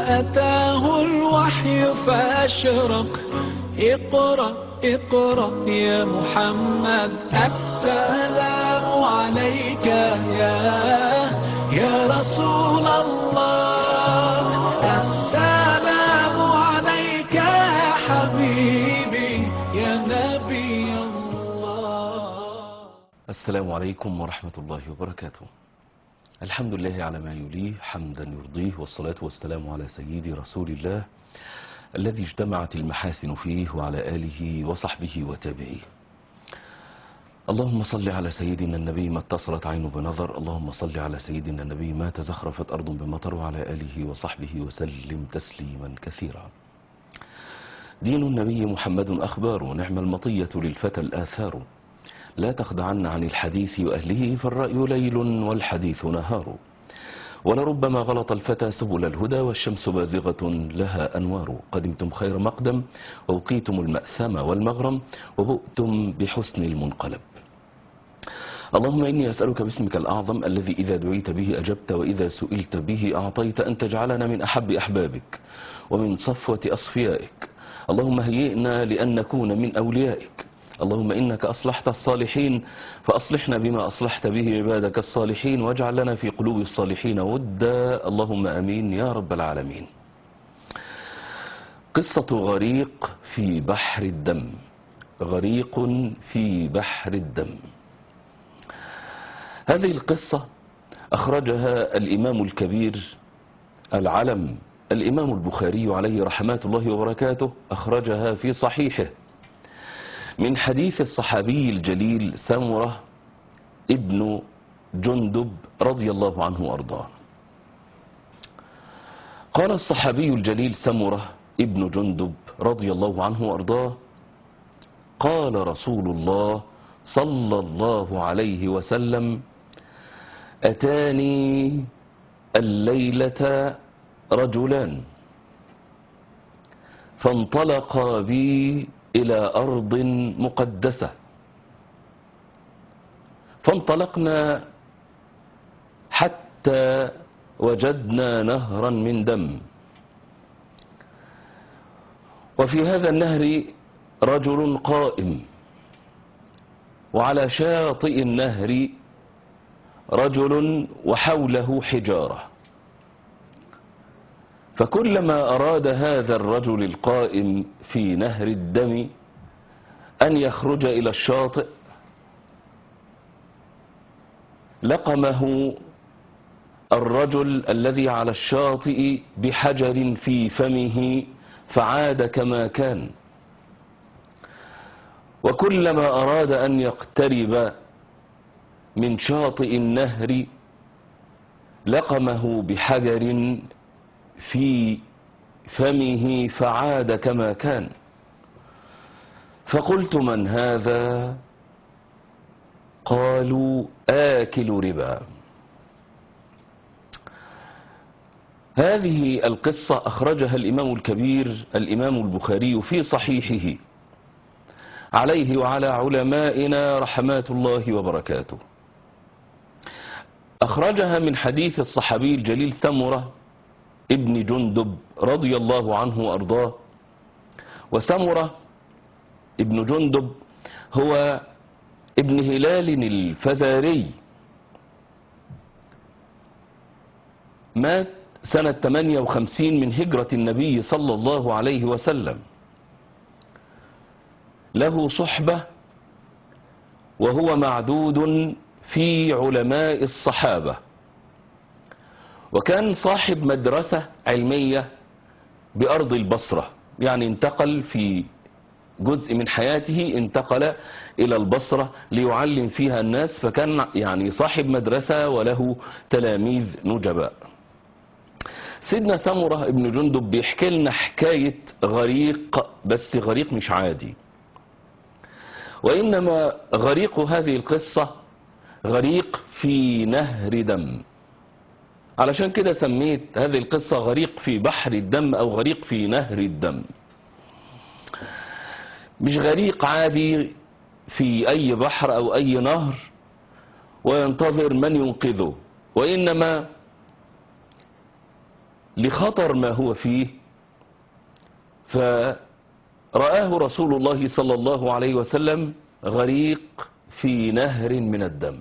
وأتاه الوحي فأشرق اقرأ اقرأ يا محمد السلام عليك يا يا رسول الله السلام عليك يا حبيبي يا نبي الله السلام عليكم ورحمة الله وبركاته الحمد لله على ما يليه حمدا يرضيه والصلاة والسلام على سيدي رسول الله الذي اجتمعت المحاسن فيه وعلى آله وصحبه وتابعيه اللهم صل على سيدنا النبي ما اتصلت عين بنظر اللهم صل على سيدنا النبي ما تزخرفت أرض بمطر وعلى آله وصحبه وسلم تسليما كثيرا دين النبي محمد أخبار نعم المطية للفتى الآثار لا تخدعن عن الحديث وأهله فالرأي ليل والحديث نهار ولربما غلط الفتى سبل الهدى والشمس بازغة لها أنوار قدمتم خير مقدم ووقيتم المأثم والمغرم وبؤتم بحسن المنقلب اللهم إني أسألك باسمك الأعظم الذي إذا دعيت به أجبت وإذا سئلت به أعطيت أن تجعلنا من أحب أحبابك ومن صفوة أصفيائك اللهم هيئنا لأن نكون من أوليائك اللهم إنك أصلحت الصالحين فأصلحنا بما أصلحت به عبادك الصالحين واجعل لنا في قلوب الصالحين ودا اللهم أمين يا رب العالمين قصة غريق في بحر الدم غريق في بحر الدم هذه القصة أخرجها الإمام الكبير العلم الإمام البخاري عليه رحمات الله وبركاته أخرجها في صحيحه من حديث الصحابي الجليل سمرة ابن جندب رضي الله عنه وأرضاه قال الصحابي الجليل سمرة ابن جندب رضي الله عنه وأرضاه قال رسول الله صلى الله عليه وسلم أتاني الليلة رجلان فانطلقا بي إلى أرض مقدسة فانطلقنا حتى وجدنا نهرا من دم وفي هذا النهر رجل قائم وعلى شاطئ النهر رجل وحوله حجارة فكلما أراد هذا الرجل القائم في نهر الدم أن يخرج إلى الشاطئ لقمه الرجل الذي على الشاطئ بحجر في فمه فعاد كما كان وكلما أراد أن يقترب من شاطئ النهر لقمه بحجر في فمه فعاد كما كان فقلت من هذا قالوا آكل ربا هذه القصة أخرجها الإمام الكبير الإمام البخاري في صحيحه عليه وعلى علمائنا رحمات الله وبركاته أخرجها من حديث الصحابي الجليل سمرة ابن جندب رضي الله عنه وأرضاه وسمرة ابن جندب هو ابن هلال الفزاري مات سنة 58 من هجرة النبي صلى الله عليه وسلم له صحبة وهو معدود في علماء الصحابة وكان صاحب مدرسة علمية بأرض البصرة يعني انتقل في جزء من حياته انتقل إلى البصرة ليعلم فيها الناس فكان يعني صاحب مدرسة وله تلاميذ نجباء سيدنا سمرة ابن جندب بيحكي لنا حكاية غريق بس غريق مش عادي وإنما غريق هذه القصة غريق في نهر دم علشان كده سميت هذه القصة غريق في بحر الدم أو غريق في نهر الدم مش غريق عادي في أي بحر أو أي نهر وينتظر من ينقذه وإنما لخطر ما هو فيه فرآه رسول الله صلى الله عليه وسلم غريق في نهر من الدم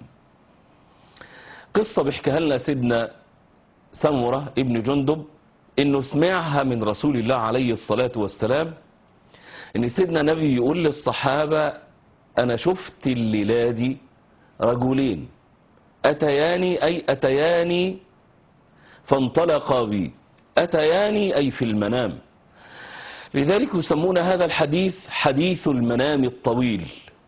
قصة بيحكيها لنا سيدنا سمرة ابن جندب انه سمعها من رسول الله عليه الصلاة والسلام ان سيدنا نبي يقول للصحابة انا شفت الليلة دي رجلين اتياني اي اتياني فانطلقا بي اتياني اي في المنام لذلك يسمون هذا الحديث حديث المنام الطويل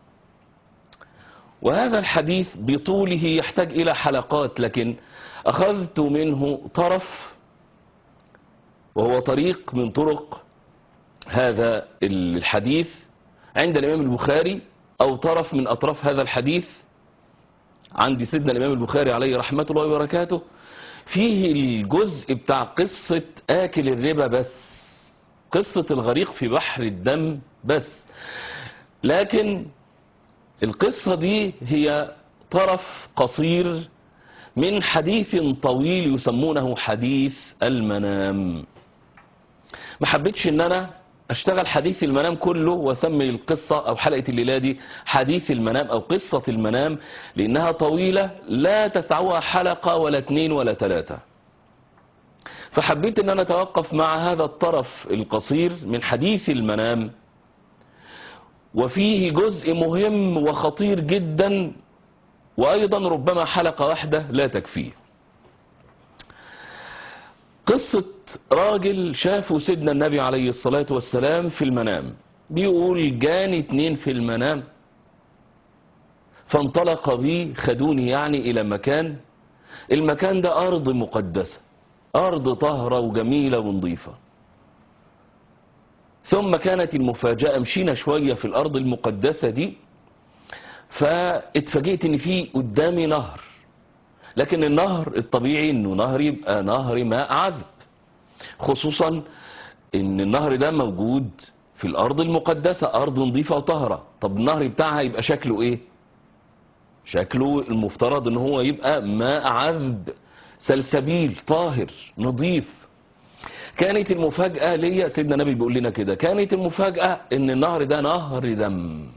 وهذا الحديث بطوله يحتاج إلى حلقات لكن أخذت منه طرف وهو طريق من طرق هذا الحديث عند الإمام البخاري أو طرف من أطراف هذا الحديث عند سيدنا الإمام البخاري عليه رحمة الله وبركاته فيه الجزء بتاع قصة آكل الربا بس قصة الغريق في بحر الدم بس لكن القصة دي هي طرف قصير من حديث طويل يسمونه حديث المنام ما حبيتش ان انا اشتغل حديث المنام كله واسمي القصة او حلقة الليلة دي حديث المنام او قصة المنام لانها طويلة لا تسعها حلقة ولا اتنين ولا تلاتة فحبيت ان انا اتوقف مع هذا الطرف القصير من حديث المنام وفيه جزء مهم وخطير جدا وأيضا ربما حلقة واحدة لا تكفيه قصة راجل شافه سيدنا النبي عليه الصلاة والسلام في المنام بيقول جاني اتنين في المنام فانطلق بي خدوني يعني إلى مكان المكان ده أرض مقدسة أرض طهرة وجميلة ونظيفة ثم كانت المفاجأة مشينا شوية في الأرض المقدسة دي فاتفاجئت ان في قدامي نهر لكن النهر الطبيعي انه نهر يبقى نهر ماء عذب خصوصا ان النهر ده موجود في الارض المقدسة ارض نظيفة وطهرة طب النهر بتاعها يبقى شكله ايه شكله المفترض ان هو يبقى ماء عذب سلسبيل طاهر نظيف كانت المفاجأة ليا سيدنا النبي بيقول لنا كده كانت المفاجأة ان النهر ده نهر دم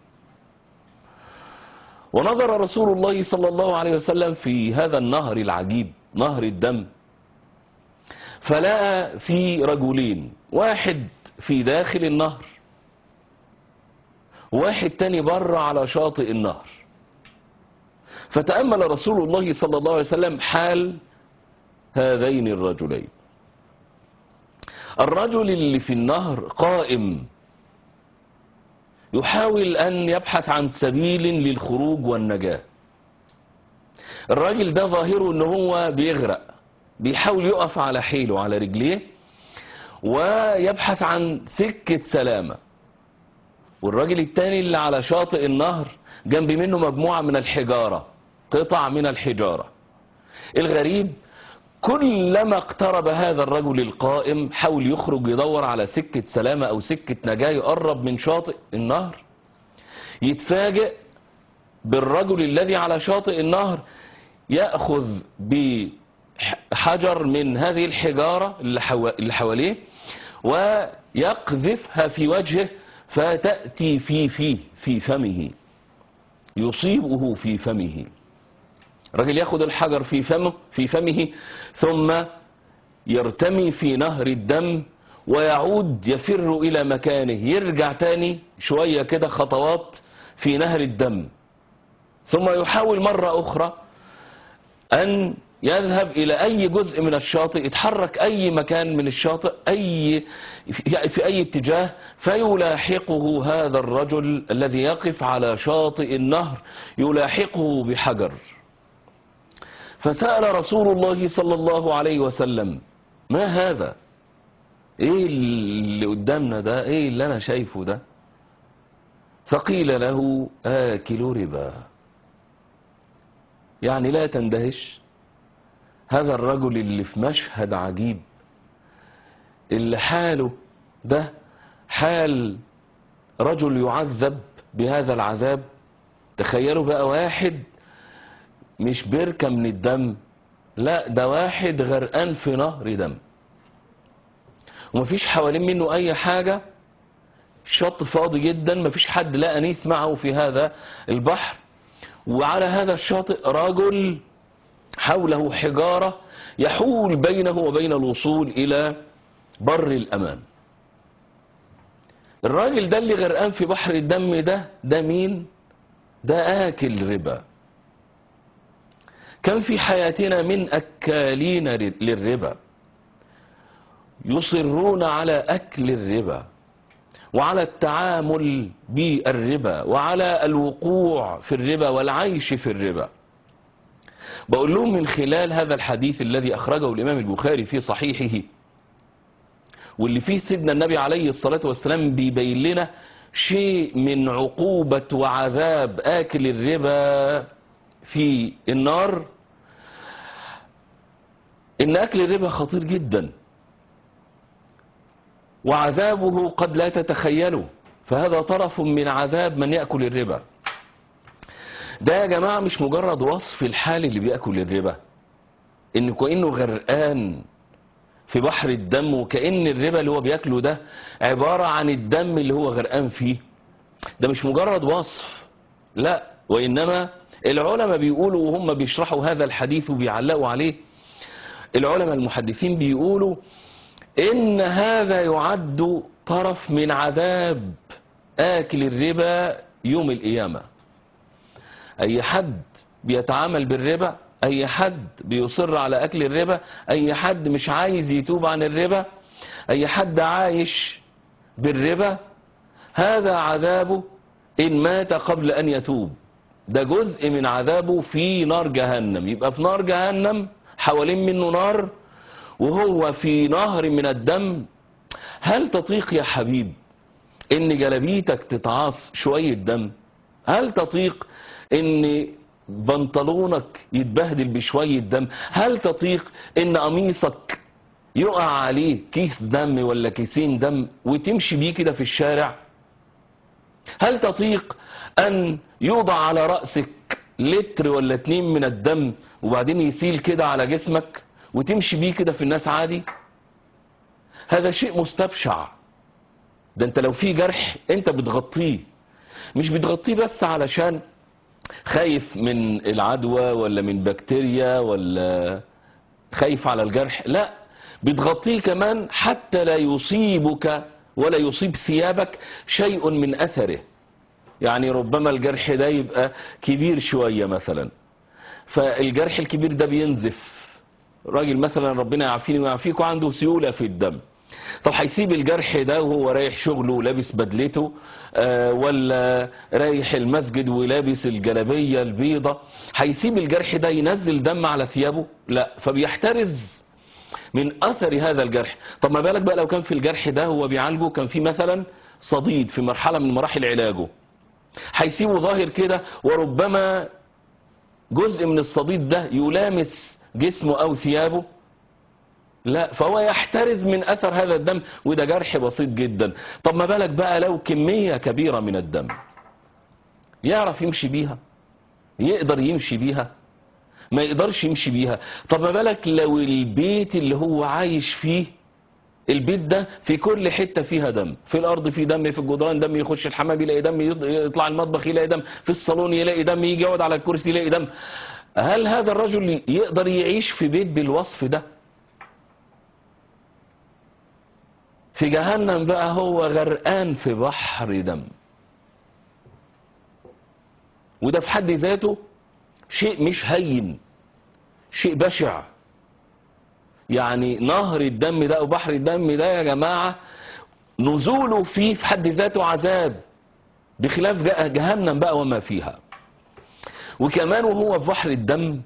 ونظر رسول الله صلى الله عليه وسلم في هذا النهر العجيب نهر الدم فلقى في رجلين واحد في داخل النهر واحد تاني بره على شاطئ النهر فتأمل رسول الله صلى الله عليه وسلم حال هذين الرجلين الرجل اللي في النهر قائم يحاول أن يبحث عن سبيل للخروج والنجاة الراجل ده ظاهره ان هو بيغرق بيحاول يقف على حيله على رجليه ويبحث عن سكة سلامة والراجل التاني اللي على شاطئ النهر جنب منه مجموعة من الحجارة قطع من الحجارة الغريب كلما اقترب هذا الرجل القائم حاول يخرج يدور على سكة سلامة او سكة نجاة يقرب من شاطئ النهر يتفاجئ بالرجل الذي على شاطئ النهر يأخذ بحجر من هذه الحجارة اللي حوا- اللي حواليه ويقذفها في وجهه فتأتي في فيه في فمه يصيبه في فمه الراجل ياخد الحجر في فمه في فمه ثم يرتمي في نهر الدم ويعود يفر إلى مكانه يرجع تاني شوية كده خطوات في نهر الدم ثم يحاول مرة أخرى أن يذهب إلى أي جزء من الشاطئ يتحرك أي مكان من الشاطئ أي في أي اتجاه فيلاحقه هذا الرجل الذي يقف على شاطئ النهر يلاحقه بحجر فسأل رسول الله صلى الله عليه وسلم ما هذا ايه اللي قدامنا ده ايه اللي انا شايفه ده فقيل له آكل ربا يعني لا تندهش هذا الرجل اللي في مشهد عجيب اللي حاله ده حال رجل يعذب بهذا العذاب تخيلوا بقى واحد مش بركة من الدم لا ده واحد غرقان في نهر دم ومفيش حوالين منه اي حاجة شط فاضي جدا مفيش حد لا انيس معه في هذا البحر وعلى هذا الشاطئ رجل حوله حجارة يحول بينه وبين الوصول الى بر الامان الراجل ده اللي غرقان في بحر الدم ده ده مين ده آكل ربا كان في حياتنا من أكالين للربا يصرون على أكل الربا وعلى التعامل بالربا وعلى الوقوع في الربا والعيش في الربا بقول لهم من خلال هذا الحديث الذي أخرجه الإمام البخاري في صحيحه واللي فيه سيدنا النبي عليه الصلاة والسلام بيبين لنا شيء من عقوبة وعذاب آكل الربا في النار إن أكل الربا خطير جدا وعذابه قد لا تتخيله فهذا طرف من عذاب من يأكل الربا ده يا جماعة مش مجرد وصف الحال اللي بيأكل الربا إن كأنه غرقان في بحر الدم وكأن الربا اللي هو بياكله ده عبارة عن الدم اللي هو غرقان فيه ده مش مجرد وصف لا وإنما العلماء بيقولوا وهم بيشرحوا هذا الحديث وبيعلقوا عليه العلماء المحدثين بيقولوا إن هذا يعد طرف من عذاب آكل الربا يوم القيامة أي حد بيتعامل بالربا اي حد بيصر على اكل الربا اي حد مش عايز يتوب عن الربا اي حد عايش بالربا هذا عذابه ان مات قبل ان يتوب ده جزء من عذابه في نار جهنم يبقى في نار جهنم حوالين منه نار وهو في نهر من الدم هل تطيق يا حبيب ان جلبيتك تتعاص شوية دم هل تطيق ان بنطلونك يتبهدل بشوية دم هل تطيق ان قميصك يقع عليه كيس دم ولا كيسين دم وتمشي بيه كده في الشارع هل تطيق ان يوضع على رأسك لتر ولا اتنين من الدم وبعدين يسيل كده على جسمك وتمشي بيه كده في الناس عادي هذا شيء مستبشع ده انت لو في جرح انت بتغطيه مش بتغطيه بس علشان خايف من العدوى ولا من بكتيريا ولا خايف على الجرح لا بتغطيه كمان حتى لا يصيبك ولا يصيب ثيابك شيء من أثره يعني ربما الجرح ده يبقى كبير شوية مثلا فالجرح الكبير ده بينزف راجل مثلا ربنا يعافيني ويعافيك وعنده سيولة في الدم طب هيسيب الجرح ده وهو رايح شغله ولابس بدلته آه ولا رايح المسجد ولابس الجلابية البيضة هيسيب الجرح ده ينزل دم على ثيابه لا فبيحترز من اثر هذا الجرح طب ما بالك بقى لو كان في الجرح ده هو بيعالجه كان في مثلا صديد في مرحلة من مراحل علاجه هيسيبه ظاهر كده وربما جزء من الصديد ده يلامس جسمه او ثيابه لا فهو يحترز من اثر هذا الدم وده جرح بسيط جدا طب ما بالك بقى لو كمية كبيرة من الدم يعرف يمشي بيها يقدر يمشي بيها ما يقدرش يمشي بيها طب ما بالك لو البيت اللي هو عايش فيه البيت ده في كل حتة فيها دم في الأرض في دم في الجدران دم يخش الحمام يلاقي دم يطلع المطبخ يلاقي دم في الصالون يلاقي دم يجي يقعد على الكرسي يلاقي دم هل هذا الرجل يقدر يعيش في بيت بالوصف ده في جهنم بقى هو غرقان في بحر دم وده في حد ذاته شيء مش هين شيء بشع يعني نهر الدم ده او بحر الدم ده يا جماعة نزوله فيه في حد ذاته عذاب بخلاف جهنم بقى وما فيها وكمان وهو في بحر الدم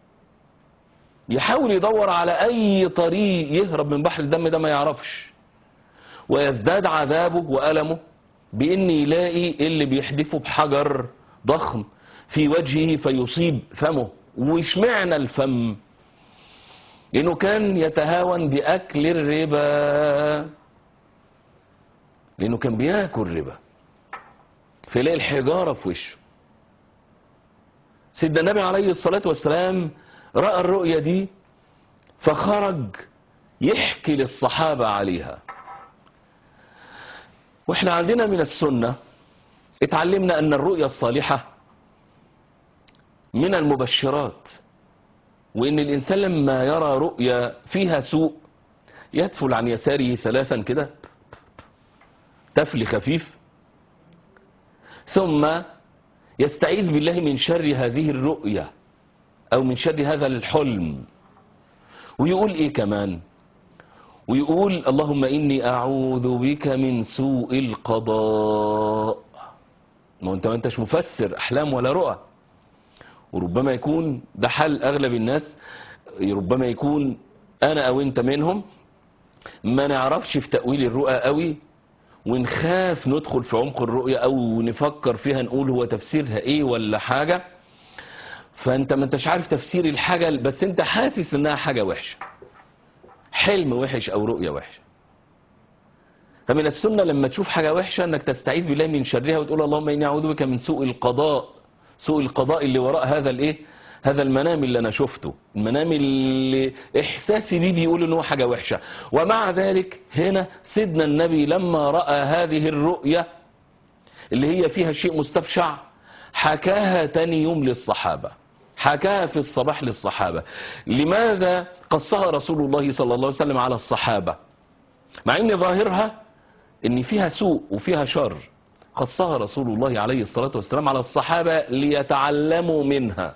يحاول يدور على اي طريق يهرب من بحر الدم ده ما يعرفش ويزداد عذابه وألمه بأن يلاقي اللي بيحدفه بحجر ضخم في وجهه فيصيب فمه واشمعنى الفم لأنه كان يتهاون بأكل الربا لأنه كان بياكل ربا فيلاقي الحجارة في وشه سيدنا النبي عليه الصلاة والسلام رأى الرؤية دي فخرج يحكي للصحابة عليها واحنا عندنا من السنة اتعلمنا ان الرؤيا الصالحة من المبشرات وان الانسان لما يرى رؤيا فيها سوء يدفل عن يساره ثلاثا كده تفل خفيف ثم يستعيذ بالله من شر هذه الرؤيا او من شر هذا الحلم ويقول ايه كمان ويقول اللهم اني اعوذ بك من سوء القضاء ما انت ما انتش مفسر احلام ولا رؤى وربما يكون ده حل اغلب الناس ربما يكون انا او انت منهم ما نعرفش في تأويل الرؤى قوي ونخاف ندخل في عمق الرؤية او نفكر فيها نقول هو تفسيرها ايه ولا حاجة فانت ما انتش عارف تفسير الحاجة بس انت حاسس انها حاجة وحشة حلم وحش او رؤية وحشة فمن السنة لما تشوف حاجة وحشة انك تستعيذ بالله من شرها وتقول اللهم اني اعوذ بك من سوء القضاء سوء القضاء اللي وراء هذا الايه هذا المنام اللي انا شفته المنام اللي احساسي بيه بيقول ان هو حاجة وحشة ومع ذلك هنا سيدنا النبي لما رأى هذه الرؤية اللي هي فيها شيء مستبشع حكاها تاني يوم للصحابة حكاها في الصباح للصحابة لماذا قصها رسول الله صلى الله عليه وسلم على الصحابة مع ان ظاهرها ان فيها سوء وفيها شر قصها رسول الله عليه الصلاة والسلام على الصحابة ليتعلموا منها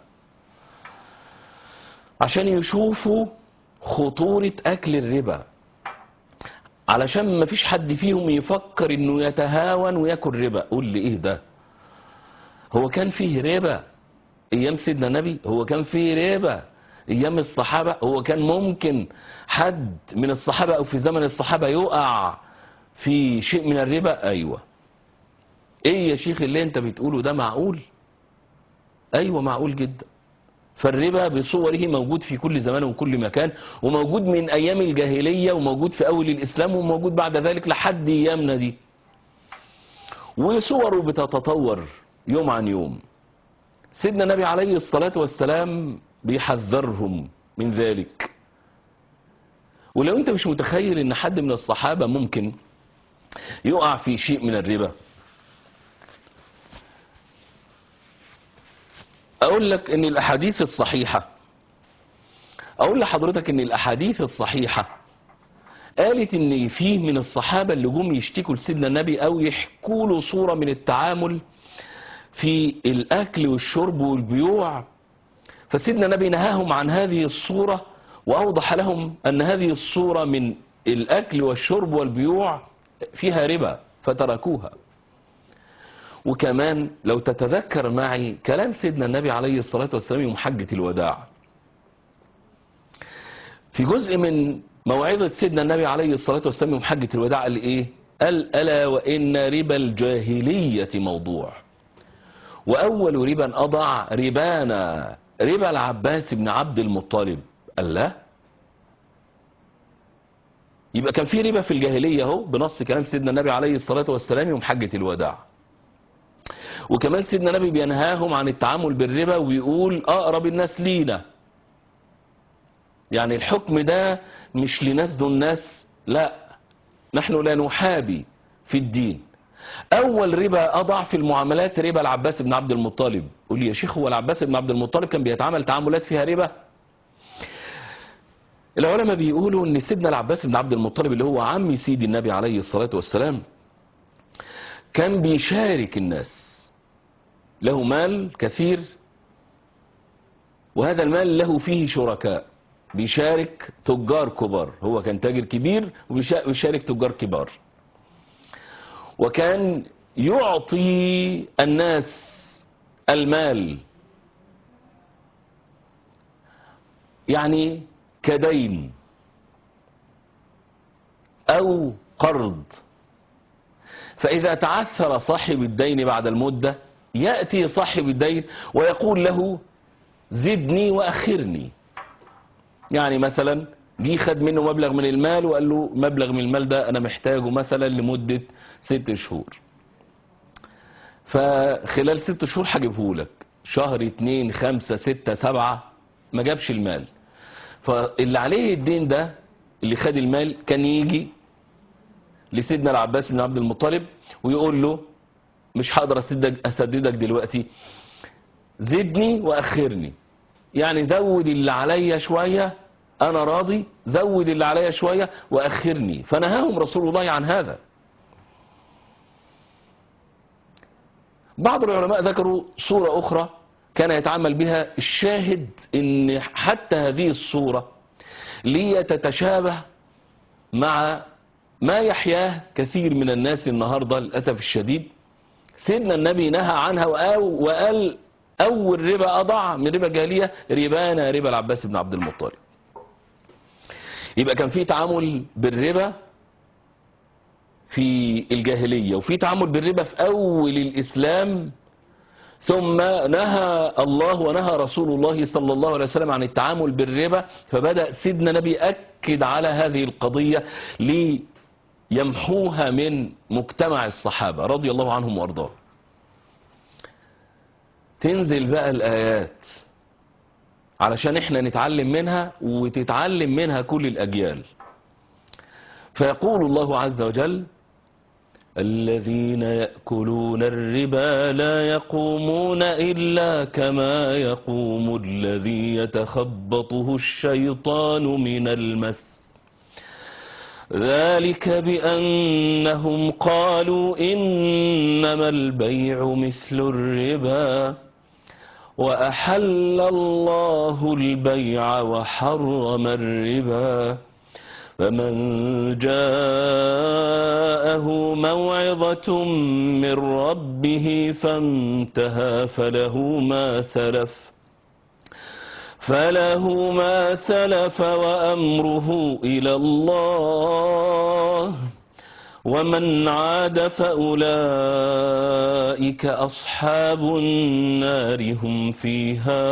عشان يشوفوا خطورة أكل الربا علشان ما فيش حد فيهم يفكر انه يتهاون وياكل ربا قول لي ايه ده هو كان فيه ربا ايام سيدنا النبي هو كان فيه ربا ايام الصحابة هو كان ممكن حد من الصحابة او في زمن الصحابة يقع في شيء من الربا ايوه ايه يا شيخ اللي انت بتقوله ده معقول ايوه معقول جدا فالربا بصوره موجود في كل زمان وكل مكان وموجود من ايام الجاهلية وموجود في اول الاسلام وموجود بعد ذلك لحد ايامنا دي وصوره بتتطور يوم عن يوم سيدنا النبي عليه الصلاة والسلام بيحذرهم من ذلك ولو انت مش متخيل ان حد من الصحابة ممكن يقع في شيء من الربا اقول لك ان الاحاديث الصحيحة اقول لحضرتك ان الاحاديث الصحيحة قالت ان فيه من الصحابة اللي جم يشتكوا لسيدنا النبي او يحكوا له صورة من التعامل في الاكل والشرب والبيوع فسيدنا النبي نهاهم عن هذه الصورة واوضح لهم ان هذه الصورة من الاكل والشرب والبيوع فيها ربا فتركوها وكمان لو تتذكر معي كلام سيدنا النبي عليه الصلاة والسلام يوم حجة الوداع في جزء من موعظة سيدنا النبي عليه الصلاة والسلام يوم حجة الوداع قال ايه قال ألا وإن ربا الجاهلية موضوع وأول ربا أضع ربانا ربا العباس بن عبد المطلب قال لا يبقى كان في ربا في الجاهلية اهو بنص كلام سيدنا النبي عليه الصلاة والسلام يوم حجة الوداع وكمان سيدنا النبي بينهاهم عن التعامل بالربا ويقول أقرب الناس لينا يعني الحكم ده مش لناس دون ناس لا نحن لا نحابي في الدين أول ربا أضع في المعاملات ربا العباس بن عبد المطلب قول لي يا شيخ هو العباس بن عبد المطلب كان بيتعامل تعاملات فيها ربا العلماء بيقولوا ان سيدنا العباس بن عبد المطلب اللي هو عم سيدي النبي عليه الصلاة والسلام كان بيشارك الناس له مال كثير وهذا المال له فيه شركاء بيشارك تجار كبار هو كان تاجر كبير وبيشارك تجار كبار وكان يعطي الناس المال يعني كدين أو قرض فإذا تعثر صاحب الدين بعد المدة يأتي صاحب الدين ويقول له زدني وأخرني يعني مثلا جه خد منه مبلغ من المال وقال له مبلغ من المال ده أنا محتاجه مثلا لمدة ست شهور فخلال ست شهور هجيبه لك شهر اتنين خمسة ستة سبعة ما جابش المال فاللي عليه الدين ده اللي خد المال كان يجي لسيدنا العباس بن عبد المطلب ويقول له مش هقدر أسددك, أسددك دلوقتي زدني وأخرني يعني زود اللي عليا شوية أنا راضي زود اللي عليا شوية وأخرني فنهاهم رسول الله عن هذا بعض العلماء ذكروا صورة أخرى كان يتعامل بها الشاهد ان حتى هذه الصورة ليتتشابه مع ما يحياه كثير من الناس النهاردة للأسف الشديد سيدنا النبي نهى عنها وقال أول ربا أضع من ربا الجاهلية ربانا ربا العباس بن عبد المطلب يبقى كان في تعامل بالربا في الجاهلية وفي تعامل بالربا في أول الإسلام ثم نهى الله ونهى رسول الله صلى الله عليه وسلم عن التعامل بالربا فبدأ سيدنا نبي أكد على هذه القضية ليمحوها من مجتمع الصحابة رضي الله عنهم وارضاهم تنزل بقى الآيات علشان احنا نتعلم منها وتتعلم منها كل الأجيال فيقول الله عز وجل الذين يأكلون الربا لا يقومون إلا كما يقوم الذي يتخبطه الشيطان من المس ذلك بأنهم قالوا إنما البيع مثل الربا وأحل الله البيع وحرم الربا فمن جاءه موعظة من ربه فانتهى فله ما سلف فله ما سلف وأمره إلى الله ومن عاد فأولئك أصحاب النار هم فيها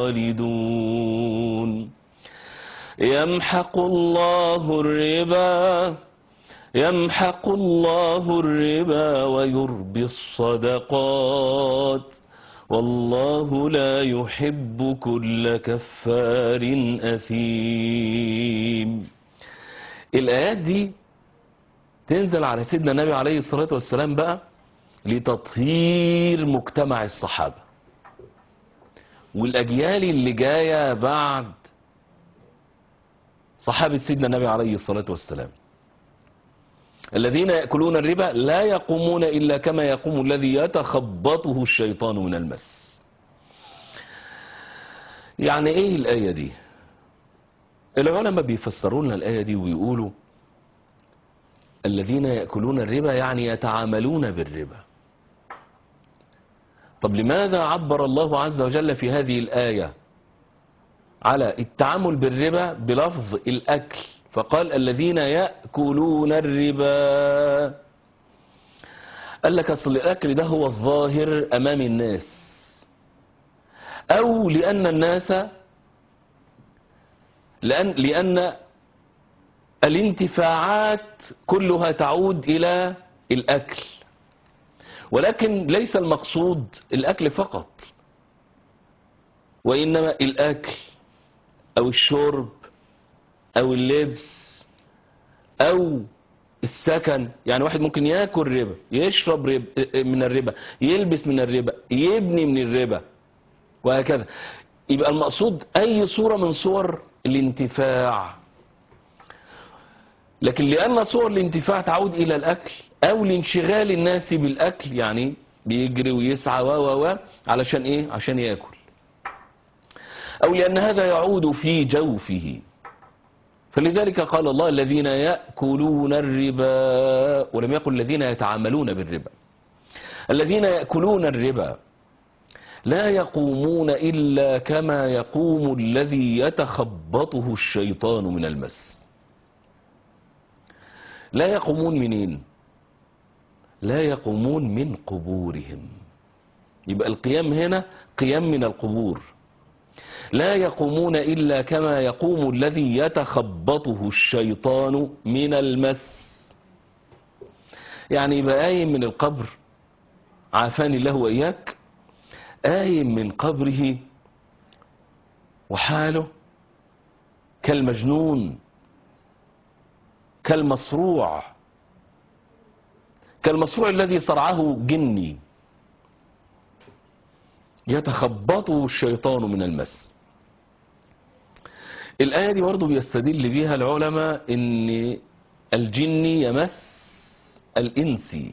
خالدون يمحق الله الربا يمحق الله الربا ويربي الصدقات والله لا يحب كل كفار أثيم الآيات دي تنزل على سيدنا النبي عليه الصلاة والسلام بقى لتطهير مجتمع الصحابة والأجيال اللي جاية بعد صحابة سيدنا النبي عليه الصلاة والسلام الذين يأكلون الربا لا يقومون إلا كما يقوم الذي يتخبطه الشيطان من المس يعني ايه الآية دي العلماء بيفسرون الآية دي ويقولوا الذين يأكلون الربا يعني يتعاملون بالربا طب لماذا عبر الله عز وجل في هذه الآية على التعامل بالربا بلفظ الأكل فقال الذين يأكلون الربا قال لك أصل الأكل ده هو الظاهر أمام الناس أو لأن الناس لأن, لأن الانتفاعات كلها تعود إلى الأكل ولكن ليس المقصود الأكل فقط وإنما الأكل أو الشرب أو اللبس أو السكن يعني واحد ممكن ياكل ربا يشرب ربا من الربا يلبس من الربا يبني من الربا وهكذا يبقى المقصود أي صورة من صور الانتفاع لكن لأن صور الانتفاع تعود إلى الأكل أو لانشغال الناس بالأكل يعني بيجري ويسعى و و و علشان إيه عشان يأكل أو لأن هذا يعود في جوفه فلذلك قال الله الذين يأكلون الربا ولم يقل الذين يتعاملون بالربا الذين يأكلون الربا لا يقومون إلا كما يقوم الذي يتخبطه الشيطان من المس لا يقومون منين لا يقومون من قبورهم يبقى القيام هنا قيام من القبور لا يقومون إلا كما يقوم الذي يتخبطه الشيطان من المس يعني يبقى قايم من القبر عافاني الله وإياك قايم من قبره وحاله كالمجنون كالمصروع كالمصروع الذي صرعه جني يتخبطه الشيطان من المس الآية دي برضه بيستدل بيها العلماء ان الجن يمس الإنسي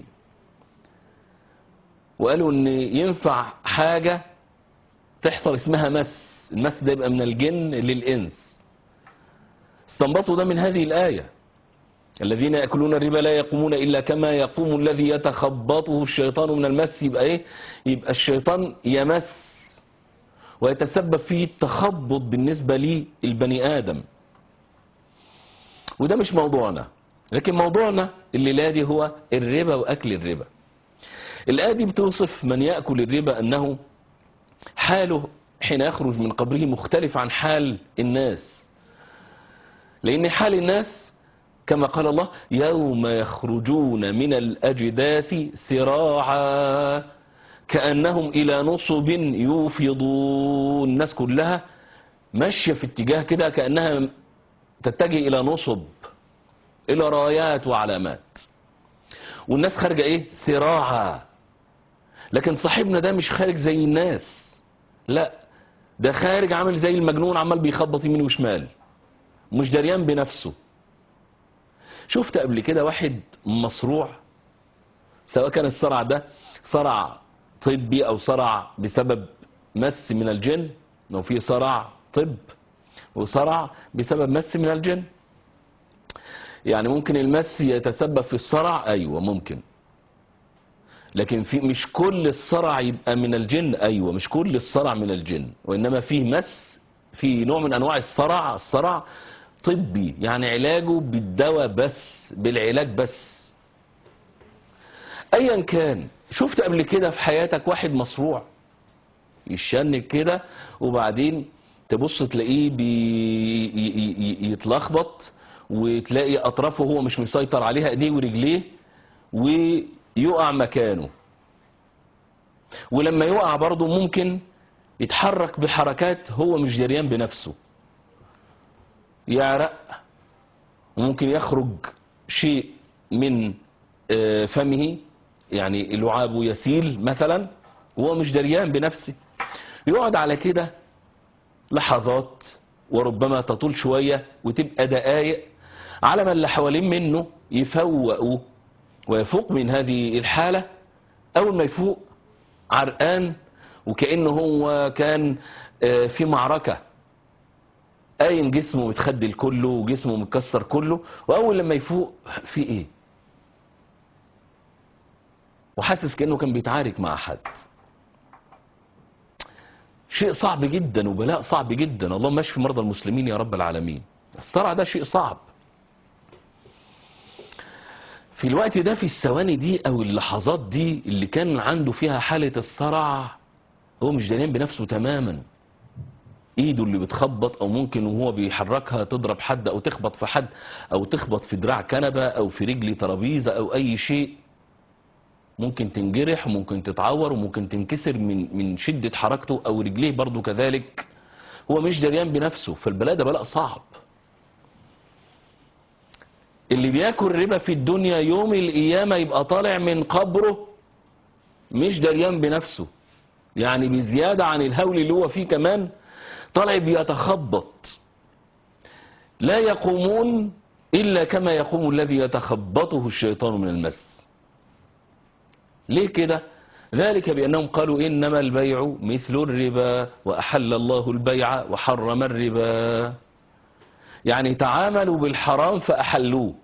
وقالوا ان ينفع حاجة تحصل اسمها مس المس ده يبقى من الجن للإنس استنبطوا ده من هذه الآية الذين يأكلون الربا لا يقومون إلا كما يقوم الذي يتخبطه الشيطان من المس يبقى إيه يبقى الشيطان يمس ويتسبب في التخبط بالنسبة للبني آدم وده مش موضوعنا لكن موضوعنا الليلة دي هو الربا وأكل الربا الآية دي بتوصف من يأكل الربا أنه حاله حين يخرج من قبره مختلف عن حال الناس لأن حال الناس كما قال الله يوم يخرجون من الأجداث سراعا كأنهم إلى نصب يوفضون الناس كلها ماشية في اتجاه كده كأنها تتجه إلى نصب إلى رايات وعلامات والناس خارجة إيه سراعا لكن صاحبنا ده مش خارج زي الناس لا ده خارج عامل زي المجنون عمال بيخبط يمين وشمال مش دريان بنفسه شفت قبل كده واحد مصروع سواء كان الصرع ده صرع طبي او صرع بسبب مس من الجن لو في صرع طب وصرع بسبب مس من الجن يعني ممكن المس يتسبب في الصرع ايوه ممكن لكن في مش كل الصرع يبقى من الجن ايوه مش كل الصرع من الجن وانما فيه مس في نوع من انواع الصرع الصرع طبي يعني علاجه بالدواء بس بالعلاج بس ايا كان شفت قبل كده في حياتك واحد مصروع يشنج كده وبعدين تبص تلاقيه بيتلخبط وتلاقي اطرافه هو مش مسيطر عليها ايديه ورجليه ويقع مكانه ولما يقع برضه ممكن يتحرك بحركات هو مش جريان بنفسه يعرق وممكن يخرج شيء من آه، فمه يعني لعابه يسيل مثلا وهو مش دريان بنفسه يقعد على كده لحظات وربما تطول شوية وتبقى دقايق على ما اللي حوالين منه يفوقوا ويفوق من هذه الحالة أول ما يفوق عرقان وكأنه هو كان آه، في معركة قايم جسمه متخدل كله وجسمه متكسر كله واول لما يفوق في ايه وحاسس كانه كان بيتعارك مع حد شيء صعب جدا وبلاء صعب جدا اللهم اشفي مرضى المسلمين يا رب العالمين الصرع ده شيء صعب في الوقت ده في الثواني دي او اللحظات دي اللي كان عنده فيها حالة الصرع هو مش دارين بنفسه تماما ايده اللي بتخبط او ممكن وهو بيحركها تضرب حد او تخبط في حد او تخبط في دراع كنبة او في رجل ترابيزة او اي شيء ممكن تنجرح وممكن تتعور وممكن تنكسر من من شدة حركته او رجليه برضو كذلك هو مش دريان بنفسه فالبلاء ده بلاء صعب اللي بياكل ربا في الدنيا يوم القيامة يبقى طالع من قبره مش دريان بنفسه يعني بزيادة عن الهول اللي هو فيه كمان طالع بيتخبط لا يقومون إلا كما يقوم الذي يتخبطه الشيطان من المس ليه كده ذلك بأنهم قالوا إنما البيع مثل الربا وأحل الله البيع وحرم الربا يعني تعاملوا بالحرام فأحلوه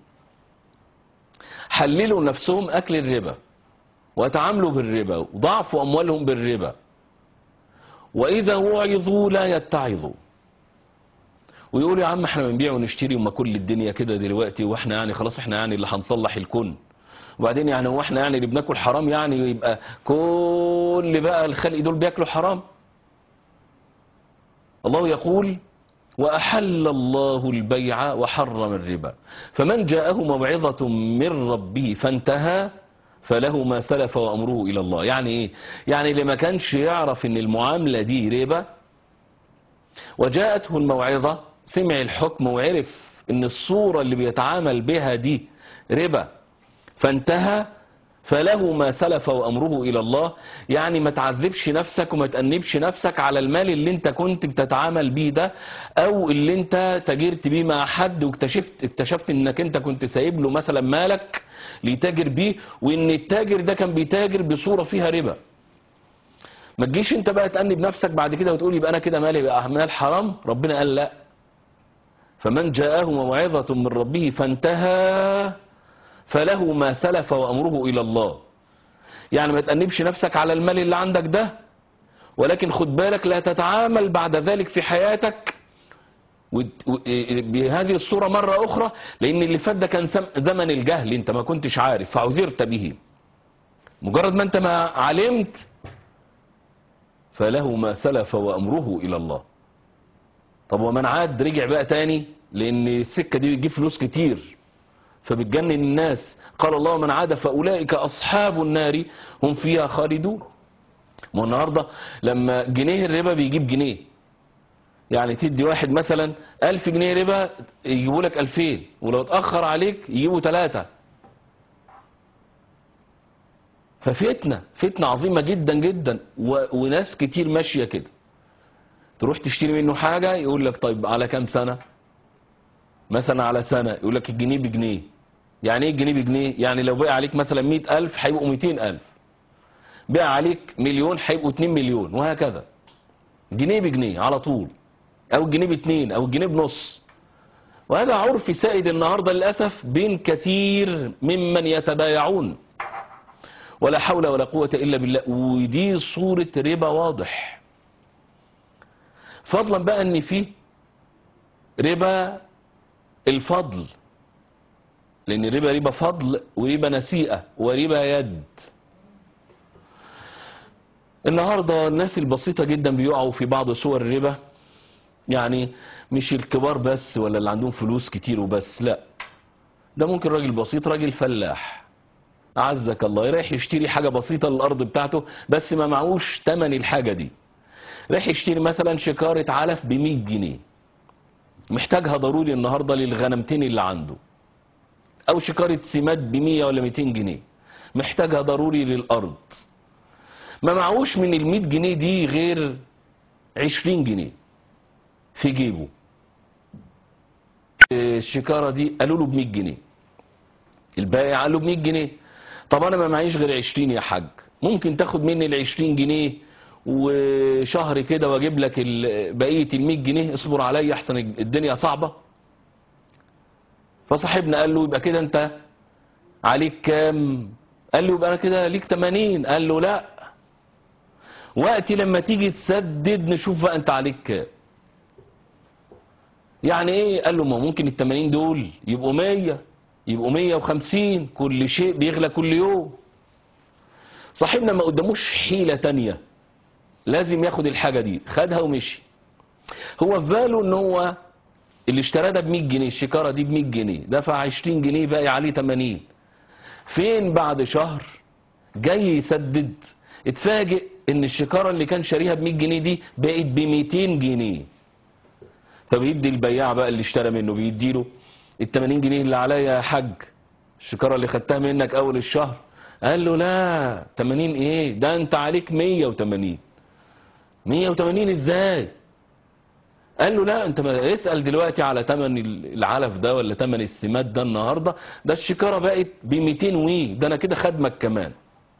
حللوا نفسهم أكل الربا وتعاملوا بالربا وضعفوا أموالهم بالربا وإذا وعظوا لا يتعظوا ويقولوا يا عم احنا بنبيع ونشتري وما كل الدنيا كده دلوقتي واحنا يعني خلاص احنا يعني اللي هنصلح الكون وبعدين يعني هو احنا يعني اللي بناكل حرام يعني يبقى كل بقى الخلق دول بياكلوا حرام الله يقول وأحل الله البيع وحرم الربا فمن جاءه موعظة من ربه فانتهى فله ما سلف وأمره إلى الله يعني إيه؟ يعني اللي ما كانش يعرف إن المعاملة دي ربا وجاءته الموعظة سمع الحكم وعرف إن الصورة اللي بيتعامل بها دي ربا فانتهى فله ما سلف وأمره إلى الله يعني ما تعذبش نفسك وما تأنبش نفسك على المال اللي انت كنت بتتعامل بيه ده أو اللي انت تاجرت بيه مع حد واكتشفت اكتشفت انك انت كنت سايب له مثلا مالك ليتاجر بيه وان التاجر ده كان بيتاجر بصورة فيها ربا ما تجيش انت بقى تأنب نفسك بعد كده وتقول يبقى انا كده مالي بقى مال حرام ربنا قال لا فمن جاءه موعظة من ربه فانتهى فله ما سلف وأمره إلى الله يعني ما تأنبش نفسك على المال اللي عندك ده ولكن خد بالك لا تتعامل بعد ذلك في حياتك ود- و- بهذه الصورة مرة أخرى لأن اللي فات ده كان سم- زمن الجهل أنت ما كنتش عارف فعذرت به مجرد ما أنت ما علمت فله ما سلف وأمره إلى الله طب ومن عاد رجع بقى تاني لأن السكة دي بتجيب فلوس كتير فبتجنن الناس قال الله من عاد فأولئك أصحاب النار هم فيها خالدون ما هو النهاردة لما جنيه الربا بيجيب جنيه يعني تدي واحد مثلا ألف جنيه ربا يجيبوا لك ألفين ولو اتأخر عليك يجيبوا ثلاثة ففتنة فتنة عظيمة جدا جدا و... وناس كتير ماشية كده تروح تشتري منه حاجة يقول لك طيب على كام سنة مثلا على سنة يقول لك الجنيه بجنيه يعني ايه الجنيه بجنيه يعني لو بقى عليك مثلا مئة ألف هيبقوا مئتين ألف بقى عليك مليون هيبقوا اتنين مليون وهكذا جنيه بجنيه على طول او الجنيه باتنين او الجنيه بنص وهذا عرف سائد النهاردة للأسف بين كثير ممن يتبايعون ولا حول ولا قوة إلا بالله ودي صورة ربا واضح فضلا بقى ان في ربا الفضل لان ربا ربا فضل وربا نسيئة وربا يد النهاردة الناس البسيطة جدا بيقعوا في بعض صور الربا يعني مش الكبار بس ولا اللي عندهم فلوس كتير وبس لا ده ممكن راجل بسيط راجل فلاح أعزك الله رايح يشتري حاجة بسيطة للأرض بتاعته بس ما معهوش تمن الحاجة دي رايح يشتري مثلا شكارة علف ب 100 جنيه محتاجها ضروري النهاردة للغنمتين اللي عنده أو شكارة سماد ب 100 ولا 200 جنيه محتاجها ضروري للأرض ما معهوش من ال 100 جنيه دي غير 20 جنيه في جيبه الشكارة دي قالوا له ب 100 جنيه البائع قال له ب 100 جنيه طب انا ما معيش غير 20 يا حاج ممكن تاخد مني ال 20 جنيه وشهر كده واجيب لك ال- بقيه ال 100 جنيه اصبر عليا احسن الدنيا صعبه فصاحبنا قال له يبقى كده انت عليك كام قال له يبقى انا كده ليك 80 قال له لا وقتي لما تيجي تسدد نشوف بقى انت عليك كام يعني ايه قال له ما ممكن ال 80 دول يبقوا 100 يبقوا 150 كل شيء بيغلى كل يوم صاحبنا ما قداموش حيلة تانية لازم ياخد الحاجة دي خدها ومشي هو في باله ان هو اللي اشترى ده ب 100 جنيه الشكارة دي ب 100 جنيه دفع 20 جنيه باقي عليه 80 فين بعد شهر جاي يسدد اتفاجئ ان الشكارة اللي كان شاريها ب 100 جنيه دي بقت ب 200 جنيه فبيدي البياع بقى اللي اشترى منه بيديله ال 80 جنيه اللي عليا يا حاج الشكارة اللي خدتها منك اول الشهر قال له لا 80 ايه ده انت عليك 180 180 ازاي قال له لا انت ما اسأل دلوقتي على تمن العلف ده ولا تمن السماد ده النهاردة ده الشكارة بقت ب 200 وي ده انا كده خدمك كمان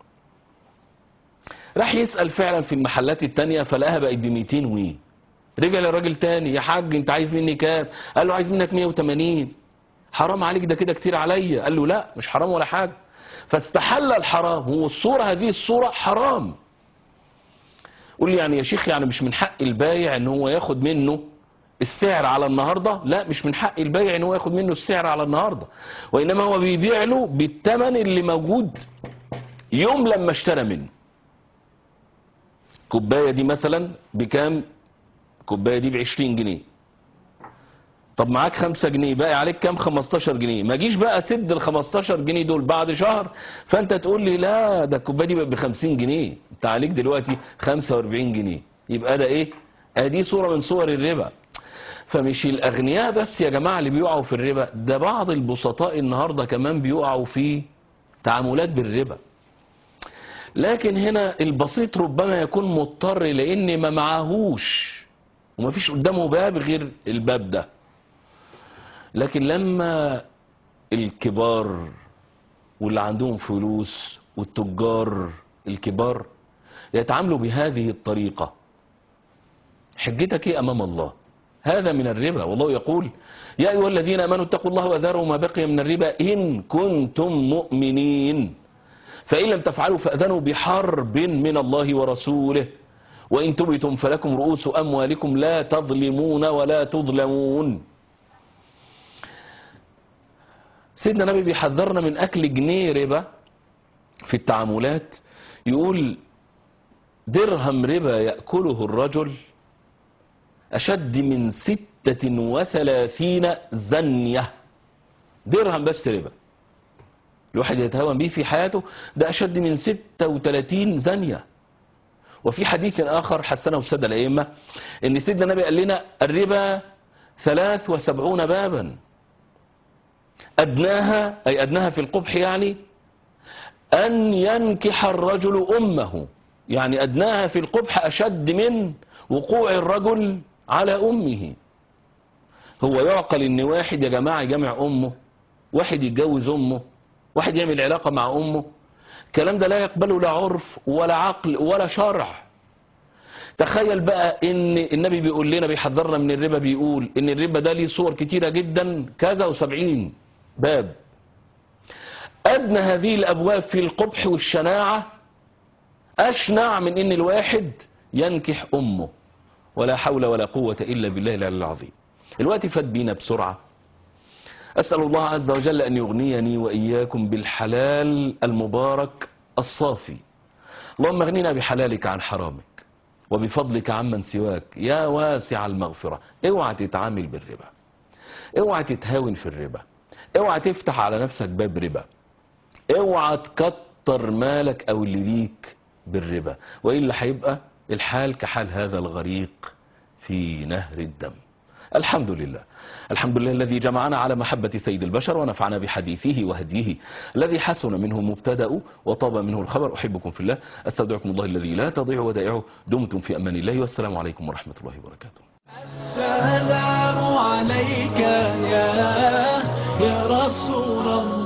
راح يسأل فعلا في المحلات التانية فلقاها بقت ب 200 وي رجع للراجل تاني يا حاج انت عايز مني كام قال له عايز منك 180 حرام عليك ده كده كتير عليا قال له لا مش حرام ولا حاجة فاستحل الحرام هو الصورة هذه الصورة حرام قول لي يعني يا شيخ يعني مش من حق البايع ان هو ياخد منه السعر على النهاردة لا مش من حق البايع ان هو ياخد منه السعر على النهاردة وانما هو بيبيع له بالثمن اللي موجود يوم لما اشترى منه كوباية دي مثلا بكام الكوبايه دي ب 20 جنيه طب معاك 5 جنيه باقي عليك كام 15 جنيه ما جيش بقى سد ال 15 جنيه دول بعد شهر فانت تقول لي لا ده الكوبايه دي بقت ب 50 جنيه انت عليك دلوقتي 45 جنيه يبقى ده ايه ادي صوره من صور الربا فمش الاغنياء بس يا جماعه اللي بيقعوا في الربا ده بعض البسطاء النهارده كمان بيقعوا في تعاملات بالربا لكن هنا البسيط ربما يكون مضطر لان ما معهوش وما فيش قدامه باب غير الباب ده لكن لما الكبار واللي عندهم فلوس والتجار الكبار يتعاملوا بهذه الطريقة حجتك ايه امام الله هذا من الربا والله يقول يا ايها الذين امنوا اتقوا الله وذروا ما بقي من الربا ان كنتم مؤمنين فان لم تفعلوا فاذنوا بحرب من الله ورسوله وان تبتم فلكم رؤوس اموالكم لا تظلمون ولا تظلمون سيدنا النبي بيحذرنا من اكل جنيه ربا في التعاملات يقول درهم ربا يأكله الرجل أشد من ستة وثلاثين زنية درهم بس ربا الواحد يتهاون به في حياته ده أشد من ستة وثلاثين زنية وفي حديث آخر حسنه السادة الأئمة إن سيدنا النبي قال لنا الربا ثلاث وسبعون بابا أدناها أي أدناها في القبح يعني أن ينكح الرجل أمه يعني أدناها في القبح أشد من وقوع الرجل على أمه هو يعقل إن واحد يا جماعة يجمع أمه واحد يتجوز أمه واحد يعمل علاقة مع أمه الكلام ده لا يقبله لا عرف ولا عقل ولا شرع تخيل بقى ان النبي بيقول لنا بيحذرنا من الربا بيقول ان الربا ده ليه صور كتيرة جدا كذا وسبعين باب أدنى هذه الأبواب في القبح والشناعة أشنع من إن الواحد ينكح أمه ولا حول ولا قوة إلا بالله العلي العظيم الوقت فات بينا بسرعة أسأل الله عز وجل أن يغنيني وإياكم بالحلال المبارك الصافي اللهم اغننا بحلالك عن حرامك وبفضلك عمن سواك يا واسع المغفرة اوعى تتعامل بالربا اوعى تتهاون في الربا اوعى تفتح على نفسك باب ربا اوعى تكتر مالك او اللي ليك بالربا والا هيبقى الحال كحال هذا الغريق في نهر الدم الحمد لله الحمد لله الذي جمعنا على محبة سيد البشر ونفعنا بحديثه وهديه الذي حسن منه مبتدأ وطاب منه الخبر أحبكم في الله أستودعكم الله الذي لا تضيع ودائعه دمتم في أمان الله والسلام عليكم ورحمة الله وبركاته السلام عليك يا يا رسول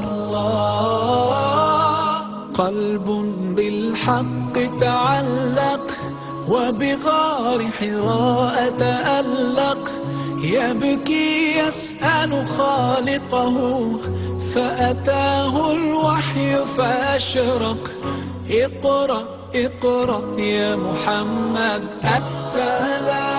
الله قلب بالحق تعلق وبغار حراء تألق يبكي يسأل خالقه فأتاه الوحي فأشرق اقرأ اقرأ يا محمد السلام